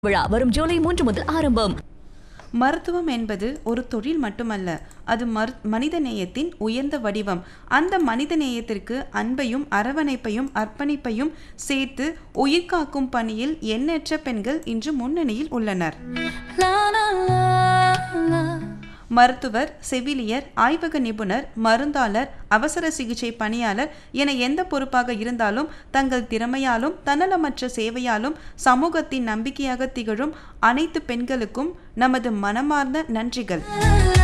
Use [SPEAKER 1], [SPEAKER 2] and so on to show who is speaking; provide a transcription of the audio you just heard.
[SPEAKER 1] விழா வரும் ஜூலை மூன்று முதல் ஆரம்பம்
[SPEAKER 2] மருத்துவம் என்பது ஒரு தொழில் மட்டுமல்ல அது மரு மனித நேயத்தின் உயர்ந்த வடிவம் அந்த மனித நேயத்திற்கு அன்பையும் அரவணைப்பையும் அர்ப்பணிப்பையும் சேர்த்து உயிர்காக்கும் பணியில் எண்ணற்ற பெண்கள் இன்று முன்னணியில் உள்ளனர் மருத்துவர் செவிலியர் ஆய்வக நிபுணர் மருந்தாளர் அவசர சிகிச்சை பணியாளர் என எந்த பொறுப்பாக இருந்தாலும் தங்கள் திறமையாலும் தன்னலமற்ற சேவையாலும் சமூகத்தின் நம்பிக்கையாக திகழும் அனைத்து பெண்களுக்கும் நமது மனமார்ந்த நன்றிகள்